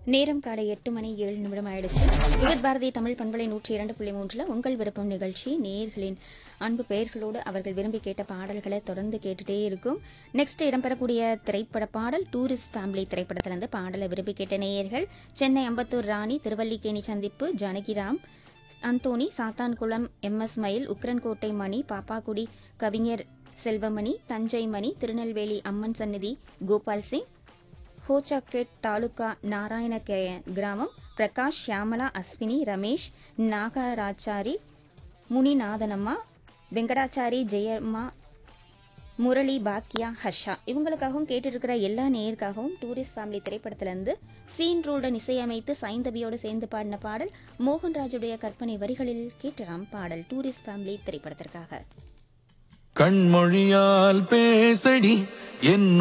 நேரம் காலை எட்டு மணி ஏழு நிமிடம் ஆயிடுச்சு விவித் பாரதி தமிழ் பண்பலை நூற்றி இரண்டு புள்ளி மூன்றில் உங்கள் விருப்பம் நிகழ்ச்சி நேயர்களின் அன்பு பெயர்களோடு அவர்கள் விரும்பி கேட்ட பாடல்களை தொடர்ந்து கேட்டுட்டே இருக்கும் நெக்ஸ்ட் இடம்பெறக்கூடிய திரைப்பட பாடல் டூரிஸ்ட் ஃபேமிலி திரைப்படத்திலிருந்து பாடலை விரும்பி கேட்ட நேயர்கள் சென்னை அம்பத்தூர் ராணி திருவல்லிக்கேணி சந்திப்பு ஜானகிராம் அந்தோணி சாத்தான்குளம் எம்எஸ் மயில் உக்கரன்கோட்டை மணி பாப்பாக்குடி கவிஞர் செல்வமணி தஞ்சை மணி திருநெல்வேலி அம்மன் சந்நிதி கோபால் சிங் ஹோச்சக்கெட் தாலுகா நாராயண கே- கிராமம் பிரகாஷ் ஷியாமலா அஸ்வினி ரமேஷ் நாகராச்சாரி முனிநாதனம்மா வெங்கடாச்சாரி ஜெயம்மா முரளி பாக்கியா ஹர்ஷா இவங்களுக்காகவும் கேட்டுருக்கிற எல்லா நேயருக்காகவும் டூரிஸ்ட் ஃபேமிலி திரைப்படத்திலிருந்து சீன் ரோடன் இசையமைத்து சைந்தபியோடு சேர்ந்து பாடின பாடல் மோகன்ராஜுடைய கற்பனை வரிகளில் கேட்டலாம் பாடல் டூரிஸ்ட் ஃபேமிலி திரைப்படத்திற்காக கண்மொழியால் பேசடி என்